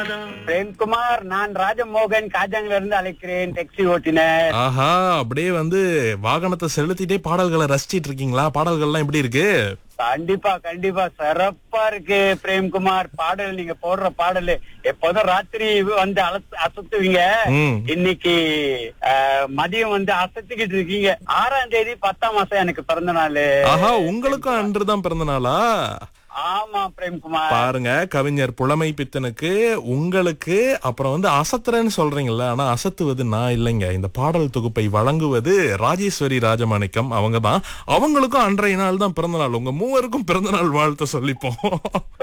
பிரேம்குமார் நான் ராஜமோகன் காஜாங்கில இருந்து அழைக்கிறேன் டாக்ஸி ஓட்டினர் ஆஹா அப்படியே வந்து வாகனத்தை செலுத்திட்டே பாடல்களை ரசிச்சிட்டு இருக்கீங்களா பாடல்கள்லாம் எப்படி இருக்கு கண்டிப்பா கண்டிப்பா சிறப்பா இருக்கு பிரேம்குமார் பாடல் நீங்க போடுற பாடல் எப்போதும் ராத்திரி வந்து அலச- அசத்துவீங்க ம். இன்னைக்கு அஹ், மதியம் வந்து அசத்திக்கிட்டு இருக்கீங்க ஆறாம் தேதி பத்தாம் மாசம் எனக்கு பிறந்த நாள் ஆஹா உங்களுக்கும் அன்றுதான் பிறந்த நாளா ஆமா பிரேம்குமார் பாருங்க கவிஞர் புலமை பித்தனுக்கு உங்களுக்கு அப்புறம் வந்து அசத்துறேன்னு சொல்றீங்கல்ல ஆனா அசத்துவது நான் இல்லைங்க இந்த பாடல் தொகுப்பை வழங்குவது ராஜேஸ்வரி ராஜமாணிக்கம் அவங்க தான் அவங்களுக்கும் அன்றைய நாள் தான் பிறந்த நாள் உங்க மூவருக்கும் பிறந்த நாள் வாழ்த்து சொல்லிப்போம்